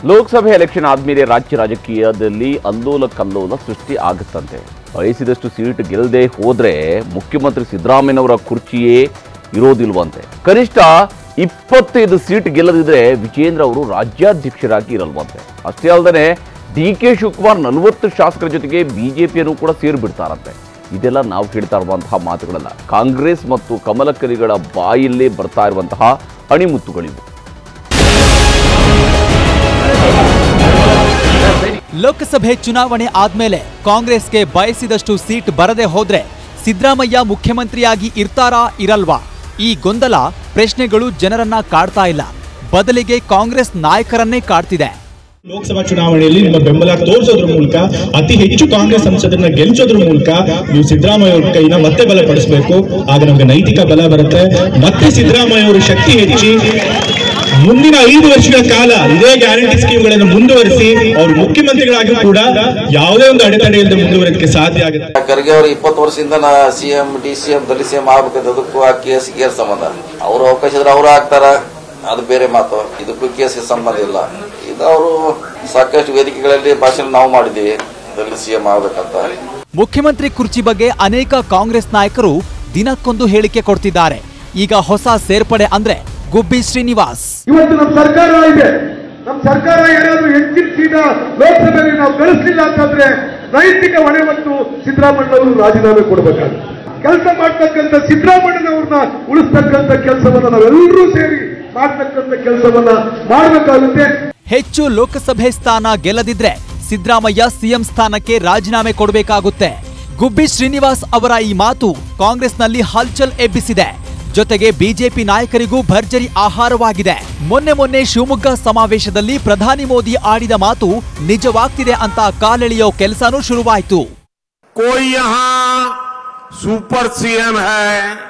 ಲೋಕಸಭೆ election ಆದ್ಮೇಲೆ ರಾಜ್ಯ ರಾಜಕೀಯದಲ್ಲಿ ಅಲ್ಲೋಲ ಕಲ್ಲೋಲ ಸೃಷ್ಟಿ ಆಗುತ್ತಂತೆ ಬಯಸಿದಷ್ಟು ಸೀಟ್ ಗೆಲ್ಲದೆ ಹೋದ್ರೆ ಮುಖ್ಯಮಂತ್ರಿ ಸಿದ್ದರಾಮಯ್ಯನವರ ಕುರ್ಚಿಯೇ ಇರೋದಿಲ್ವಂತೆ ಕನಿಷ್ಠ ಇಪ್ಪತ್ತೈದು ಸೀಟ್ ಗೆಲ್ಲದಿದ್ರೆ ವಿಜೇಂದ್ರ ಅವರು ರಾಜ್ಯಾಧ್ಯಕ್ಷರಾಗಿ ಇರಲ್ವಂತೆ ಅಷ್ಟೇ ಅಲ್ಲದೆ ಡಿ ಕೆ ಶಿವಕುಮಾರ್ ನಲವತ್ತು ಶಾಸಕರ ಜೊತೆಗೆ ಬಿಜೆಪಿಯನ್ನು ಕೂಡ ಸೇರಿಬಿಡ್ತಾರಂತೆ ಇದೆಲ್ಲ ನಾವು ಹೇಳ್ತಾ ಇರುವಂತಹ ಮಾತುಗಳಲ್ಲ ಕಾಂಗ್ರೆಸ್ ಮತ್ತು ಕಮಲಕರಿಗಳ ಬಾಯಲ್ಲೇ ಬರ್ತಾ ಇರುವಂತಹ ಅಣಿಮುತ್ತುಗಳಿವು ಲೋಕಸಭೆ ಚುನಾವಣೆ ಆದ್ಮೇಲೆ ಕಾಂಗ್ರೆಸ್ಗೆ ಬಯಸಿದಷ್ಟು ಸೀಟ್ ಬರದೆ ಹೋದ್ರೆ ಸಿದ್ದರಾಮಯ್ಯ ಮುಖ್ಯಮಂತ್ರಿಯಾಗಿ ಇರ್ತಾರಾ ಇರಲ್ವಾ ಈ ಗೊಂದಲ ಪ್ರಶ್ನೆಗಳು ಜನರನ್ನ ಕಾಡ್ತಾ ಇಲ್ಲ ಬದಲಿಗೆ ಕಾಂಗ್ರೆಸ್ ನಾಯಕರನ್ನೇ ಕಾಡ್ತಿದೆ ಲೋಕಸಭಾ ಚುನಾವಣೆಯಲ್ಲಿ ನಿಮ್ಮ ಬೆಂಬಲ ತೋರಿಸೋದ್ರ ಮೂಲಕ ಅತಿ ಹೆಚ್ಚು ಕಾಂಗ್ರೆಸ್ ಸಂಸದರನ್ನ ಗೆಲ್ಲಿಸೋದ್ರ ಮೂಲಕ ನೀವು ಸಿದ್ದರಾಮಯ್ಯ ಅವ್ರ ಕೈನ ಮತ್ತೆ ಬಲಪಡಿಸಬೇಕು ಆಗ ನಮ್ಗೆ ನೈತಿಕ ಬಲ ಬರುತ್ತೆ ಮತ್ತೆ ಸಿದ್ದರಾಮಯ್ಯ ಅವರು ಶಕ್ತಿ ಹೆಚ್ಚಿ ಮುಂದಿನ ಐದು ವರ್ಷಗಳ ಕಾಲ ಇದೇ ಗ್ಯಾರಂಟಿ ಸ್ಕೀಮ್ಗಳನ್ನು ಮುಂದುವರಿಸಿ ಅವರು ಮುಖ್ಯಮಂತ್ರಿಗಳಾಗಿ ಕೂಡ ಯಾವುದೇ ಒಂದು ಅಡೆತಡೆ ಇಲ್ಲದೆ ಮುಂದುವರಿಯೋದಕ್ಕೆ ಸಾಧ್ಯ ಆಗುತ್ತೆ ಖರ್ಗೆ ಅವರು ಇಪ್ಪತ್ತು ವರ್ಷದಿಂದ ನಾ ಸಿಎಂ ಡಿ ಸಿ ಎಂ ದಲಿ ಸಿಎಂ ಆಗ್ಬೇಕಂತ ಅದಕ್ಕೂ ಆ ಕೇಸ್ ಗೇರ್ ಸಂಬಂಧ ಅವರು ಅವಕಾಶ ಇದ್ರೆ ಅವರು ಆಗ್ತಾರ ಅದು ಬೇರೆ ಮಾತು ಇದಕ್ಕೂ ಕೇಸ್ ಸಂಬಂಧ ಇಲ್ಲ ಇದು ಅವರು ಸಾಕಷ್ಟು ವೇದಿಕೆಗಳಲ್ಲಿ ಭಾಷಣ ನಾವು ಮಾಡಿದ್ದೀವಿ ದಲಿತ ಸಿಎಂ ಆಗ್ಬೇಕಂತ ಮುಖ್ಯಮಂತ್ರಿ ಕುರ್ಚಿ ಬಗ್ಗೆ ಅನೇಕ ಕಾಂಗ್ರೆಸ್ ನಾಯಕರು ದಿನಕ್ಕೊಂದು ಹೇಳಿಕೆ ಕೊಡ್ತಿದ್ದಾರೆ ಈಗ ಹೊಸ ಸೇರ್ಪಡೆ ಅಂದ್ರೆ ಗುಬ್ಬಿ ಶ್ರೀನಿವಾಸ್ ಇವತ್ತು ನಮ್ಮ ಸರ್ಕಾರ ಇದೆ ನಮ್ಮ ಸರ್ಕಾರ ಏನಾದ್ರೂ ಹೆಚ್ಚಿನ ಸೀಟ ಲೋಕಸಭೆಯಲ್ಲಿ ನಾವು ಗಳಿಸಲಿಲ್ಲ ಅಂತಂದ್ರೆ ನೈತಿಕ ಹೊಣೆ ಮತ್ತು ಸಿದ್ದರಾಮಯ್ಯನವರು ರಾಜೀನಾಮೆ ಕೊಡಬೇಕಾಗುತ್ತೆ ಕೆಲಸ ಮಾಡ್ತಕ್ಕಂಥ ಸಿದ್ದರಾಮಯ್ಯನವ್ರನ್ನ ಉಳಿಸ್ತಕ್ಕಂಥ ಕೆಲಸವನ್ನ ನಾವೆಲ್ಲರೂ ಸೇರಿ ಮಾಡ್ತಕ್ಕಂಥ ಕೆಲಸವನ್ನ ಮಾಡಬೇಕಾಗುತ್ತೆ ಹೆಚ್ಚು ಲೋಕಸಭೆ ಸ್ಥಾನ ಗೆಲ್ಲದಿದ್ರೆ ಸಿದ್ದರಾಮಯ್ಯ ಸಿಎಂ ಸ್ಥಾನಕ್ಕೆ ರಾಜೀನಾಮೆ ಕೊಡಬೇಕಾಗುತ್ತೆ ಗುಬ್ಬಿ ಶ್ರೀನಿವಾಸ್ ಅವರ ಈ ಮಾತು ಕಾಂಗ್ರೆಸ್ನಲ್ಲಿ ಹಲ್ಚಲ್ ಎಬ್ಬಿಸಿದೆ ಜೊತೆಗೆ ಬಿಜೆಪಿ ನಾಯಕರಿಗೂ ಭರ್ಜರಿ ಆಹಾರವಾಗಿದೆ ಮೊನ್ನೆ ಮೊನ್ನೆ ಶಿವಮೊಗ್ಗ ಸಮಾವೇಶದಲ್ಲಿ ಪ್ರಧಾನಿ ಮೋದಿ ಆಡಿದ ಮಾತು ನಿಜವಾಗ್ತಿದೆ ಅಂತ ಕಾಲೆಳೆಯೋ ಕೆಲಸನೂ ಶುರುವಾಯಿತು कोई यहां सुपर सीएम है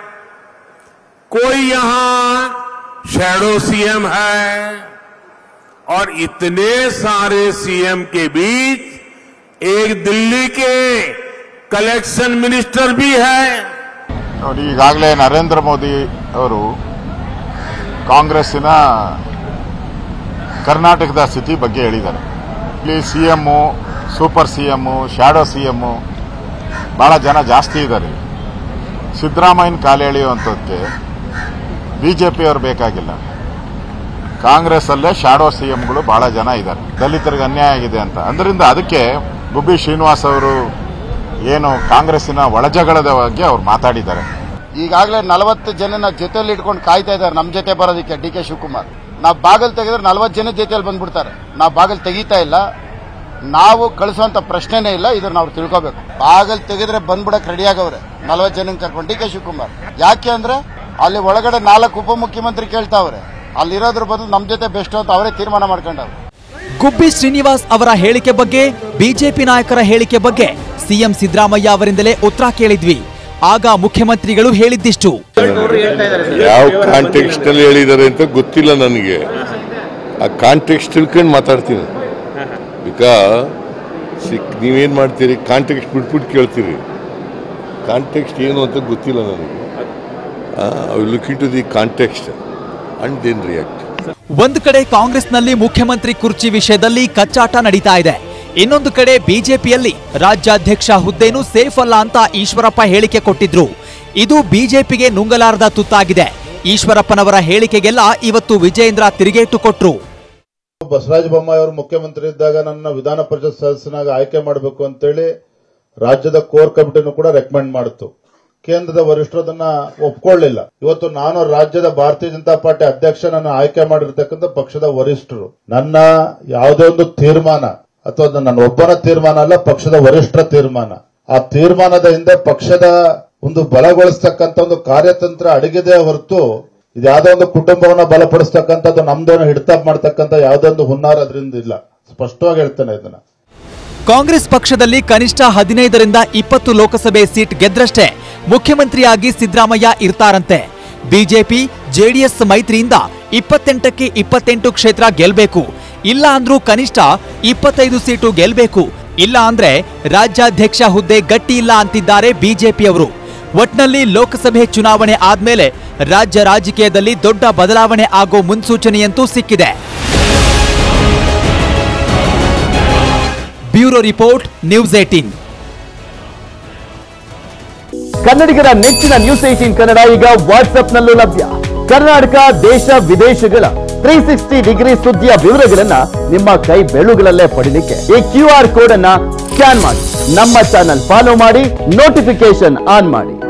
कोई यहां शैडो सीएम है और इतने सारे सीएम के बीच एक दिल्ली के कलेक्शन मिनिस्टर भी है ನೋಡಿ ಈಗಾಗಲೇ ನರೇಂದ್ರ ಮೋದಿ ಅವರು ಕಾಂಗ್ರೆಸ್ಸಿನ ಕರ್ನಾಟಕದ ಸ್ಥಿತಿ ಬಗ್ಗೆ ಹೇಳಿದ್ದಾರೆ ಇಲ್ಲಿ C M super C M shadow C M ಭಾಳ ಜನ ಜಾಸ್ತಿ ಇದ್ದಾರೆ ಸಿದ್ದರಾಮಯ್ಯನ ಕಾಲು ಎಳೆಯುವಂಥದ್ದಕ್ಕೆ ಬಿ ಜೆ ಪಿಯವರು ಬೇಕಾಗಿಲ್ಲ ಕಾಂಗ್ರೆಸ್ಸಲ್ಲೇ ಶ್ಯಾಡೋ ಸಿ ಎಂಗಳು ಬಹಳ ಜನ ಇದ್ದಾರೆ ದಲಿತರಿಗೆ ಅನ್ಯಾಯ ಆಗಿದೆ ಅಂತ ಅದರಿಂದ ಅದಕ್ಕೆ ಗುಬ್ಬಿ ಶ್ರೀನಿವಾಸ್ ಅವರು ಏನು ಕಾಂಗ್ರೆಸ್ಸಿನ ಒಳಜಗಳದ ಬಗ್ಗೆ ಅವ್ರು ಮಾತಾಡಿದ್ದಾರೆ ಈಗಾಗಲೇ ನಲವತ್ತು ಜನನ ಜೊತೆಯಲ್ಲಿ ಇಟ್ಕೊಂಡು ಕಾಯ್ತಾ ಇದ್ದಾರೆ ನಮ್ಮ ಜೊತೆ ಬರೋದಕ್ಕೆ ಡಿ ಕೆ ಶಿವಕುಮಾರ್ ನಾವು ಬಾಗಿಲು ತೆಗೆದ್ರೆ ನಲವತ್ತು ಜನ ಜೊತೆಯಲ್ಲಿ ಬಂದ್ಬಿಡ್ತಾರೆ ನಾವು ಬಾಗಿಲು ತೆಗಿತಾ ಇಲ್ಲ ನಾವು ಕಳಿಸುವಂತ ಪ್ರಶ್ನೆನೇ ಇಲ್ಲ ಇದನ್ನ ನಾವು ತಿಳ್ಕೋಬೇಕು ಬಾಗಿಲು ತೆಗೆದ್ರೆ ಬಂದ್ಬಿಡಕ್ ರೆಡಿ ಆಗವ್ರೆ ನಲವತ್ತು ಜನ ಕರ್ಕೊಂಡು ಡಿ ಕೆ ಶಿವಕುಮಾರ್ ಯಾಕೆ ಅಂದ್ರೆ ಅಲ್ಲಿ ಒಳಗಡೆ ನಾಲ್ಕು ಉಪಮುಖ್ಯಮಂತ್ರಿ ಕೇಳ್ತಾವ್ರೆ ಅಲ್ಲಿರೋದ್ರ ಬದಲು ನಮ್ಮ ಜೊತೆ ಬೆಸ್ಟ್ ಅಂತ ಅವರೇ ತೀರ್ಮಾನ ಮಾಡ್ಕೊಂಡವ್ರೆ ಗುಬ್ಬಿ ಶ್ರೀನಿವಾಸ್ ಅವರ ಹೇಳಿಕೆ ಬಗ್ಗೆ ಬಿಜೆಪಿ ನಾಯಕರ ಹೇಳಿಕೆ ಬಗ್ಗೆ ಸಿಎಂ ಸಿದ್ದರಾಮಯ್ಯ ಅವರಿಂದಲೇ ಉತ್ತರ ಕೇಳಿದ್ವಿ ಆಗ ಮುಖ್ಯಮಂತ್ರಿಗಳು ಹೇಳಿದ್ದಿಷ್ಟು ಯಾವ ಕಾಂಟೆಕ್ಸ್ಟ್ ಅಲ್ಲಿ ಹೇಳಿದ್ದಾರೆ ಅಂತ ಗೊತ್ತಿಲ್ಲ ನನಗೆ ಆ ಕಾಂಟೆಕ್ಸ್ಟ್ ತಿಳ್ಕೊಂಡು ಮಾತಾಡ್ತೀನಿ ಬಿಕಾ ಸಿಕ್ ನೀವೇನು ಮಾಡ್ತೀರಿ ಕಾಂಟೆಕ್ಸ್ಟ್ ಬಿಟ್ಬಿಟ್ಟು ಕೇಳ್ತೀರಿ ಕಾಂಟೆಕ್ಸ್ಟ್ ಏನು ಅಂತ ಗೊತ್ತಿಲ್ಲ ನನಗೆ I looking to the context and then react ಒಂದು ಕಡೆ ಕಾಂಗ್ರೆಸ್ನಲ್ಲಿ ಮುಖ್ಯಮಂತ್ರಿ ಕುರ್ಚಿ ವಿಷಯದಲ್ಲಿ ಕಚ್ಚಾಟ ನಡೀತಾ ಇದೆ ಇನ್ನೊಂದು ಕಡೆ ಬಿಜೆಪಿಯಲ್ಲಿ ರಾಜ್ಯಾಧ್ಯಕ್ಷ ಹುದ್ದೆನೂ ಸೇಫ್ ಅಲ್ಲ ಅಂತ ಈಶ್ವರಪ್ಪ ಹೇಳಿಕೆ ಕೊಟ್ಟಿದ್ರು ಇದು ಬಿಜೆಪಿಗೆ ನುಂಗಲಾರದ ತುತ್ತಾಗಿದೆ ಈಶ್ವರಪ್ಪನವರ ಹೇಳಿಕೆಗೆಲ್ಲ ಇವತ್ತು ವಿಜಯೇಂದ್ರ ತಿರುಗೇಟು ಕೊಟ್ರು ಬಸವರಾಜ ಬೊಮ್ಮಾಯಿ ಅವರು ಮುಖ್ಯಮಂತ್ರಿ ಇದ್ದಾಗ ನನ್ನ ವಿಧಾನ ಪರಿಷತ್ ಸದಸ್ಯನಾಗಿ ಆಯ್ಕೆ ಮಾಡಬೇಕು ಅಂತೇಳಿ ರಾಜ್ಯದ ಕೋರ್ ಕಮಿಟಿನೂ ಕೂಡ ರೆಕಮೆಂಡ್ ಮಾಡಿತು ಕೇಂದ್ರದ ವರಿಷ್ಠರು ಅದನ್ನ ಒಪ್ಕೊಳ್ಳಿಲ್ಲ ಇವತ್ತು ನಾನು ರಾಜ್ಯದ ಭಾರತೀಯ ಜನತಾ ಪಾರ್ಟಿ ಅಧ್ಯಕ್ಷನನ್ನು ಆಯ್ಕೆ ಮಾಡಿರ್ತಕ್ಕಂಥ ಪಕ್ಷದ ವರಿಷ್ಠರು ನನ್ನ ಯಾವುದೇ ಒಂದು ತೀರ್ಮಾನ ಅಥವಾ ಅದು ನನ್ನ ಒಬ್ಬನ ತೀರ್ಮಾನ ಅಲ್ಲ ಪಕ್ಷದ ವರಿಷ್ಠರ ತೀರ್ಮಾನ ಆ ತೀರ್ಮಾನದ ಹಿಂದೆ ಪಕ್ಷದ ಒಂದು ಬಲಗೊಳಿಸ್ತಕ್ಕಂಥ ಒಂದು ಕಾರ್ಯತಂತ್ರ ಅಡಗಿದೆ ಹೊರತು ಇದು ಯಾವುದೋ ಒಂದು ಕುಟುಂಬವನ್ನ ಬಲಪಡಿಸ್ತಕ್ಕಂಥದ್ದು ನಮ್ದನ್ನು ಹಿಡಿತ ಮಾಡ್ತಕ್ಕಂಥ ಯಾವುದೋ ಒಂದು ಹುನ್ನಾರ ಅದರಿಂದ ಇಲ್ಲ ಸ್ಪಷ್ಟವಾಗಿ ಹೇಳ್ತೇನೆ ಇದನ್ನ ಕಾಂಗ್ರೆಸ್ ಪಕ್ಷದಲ್ಲಿ ಕನಿಷ್ಠ ಹದಿನೈದರಿಂದ ಇಪ್ಪತ್ತು ಲೋಕಸಭೆ ಸೀಟ್ ಗೆದ್ರಷ್ಟೇ ಮುಖ್ಯಮಂತ್ರಿಯಾಗಿ ಸಿದ್ದರಾಮಯ್ಯ ಇರ್ತಾರಂತೆ ಬಿಜೆಪಿ ಜೆಡಿಎಸ್ ಮೈತ್ರಿಯಿಂದ ಇಪ್ಪತ್ತೆಂಟಕ್ಕೆ ಇಪ್ಪತ್ತೆಂಟು ಕ್ಷೇತ್ರ ಗೆಲ್ಬೇಕು ಇಲ್ಲ ಅಂದ್ರೂ ಕನಿಷ್ಠ ಇಪ್ಪತ್ತೈದು ಸೀಟು ಗೆಲ್ಬೇಕು ಇಲ್ಲ ಅಂದ್ರೆ ರಾಜ್ಯಾಧ್ಯಕ್ಷ ಹುದ್ದೆ ಗಟ್ಟಿ ಇಲ್ಲ ಅಂತಿದ್ದಾರೆ ಬಿಜೆಪಿಯವರು ಒಟ್ನಲ್ಲಿ ಲೋಕಸಭೆ ಚುನಾವಣೆ ಆದ್ಮೇಲೆ ರಾಜ್ಯ ರಾಜಕೀಯದಲ್ಲಿ ದೊಡ್ಡ ಬದಲಾವಣೆ ಆಗೋ ಮುನ್ಸೂಚನೆಯಂತೂ ಸಿಕ್ಕಿದೆ ಬ್ಯೂರೋ ರಿಪೋರ್ಟ್ ನ್ಯೂಸ್ ಏಟೀನ್ ಕನ್ನಡಿಗರ ನೆಚ್ಚಿನ ನ್ಯೂಸ್ ಏಟೀನ್ ಕನ್ನಡ ಈಗ ವಾಟ್ಸ್ಆಪ್ನಲ್ಲೂ ಲಭ್ಯ ಕರ್ನಾಟಕ ದೇಶ ವಿದೇಶಗಳ ತ್ರೀ ಸಿಕ್ಸ್ಟಿ ಡಿಗ್ರಿ ಸುದ್ದಿಯ ವಿವರಗಳನ್ನ ನಿಮ್ಮ ಕೈ ಬೆಳುಗಳಲ್ಲೇ ಪಡಿಲಿಕ್ಕೆ ಈ ಕ್ಯೂ ಆರ್ ಕೋಡ್ ಅನ್ನ ಸ್ಕ್ಯಾನ್ ಮಾಡಿ ನಮ್ಮ ಚಾನಲ್ ಫಾಲೋ ಮಾಡಿ ನೋಟಿಫಿಕೇಶನ್ ಆನ್ ಮಾಡಿ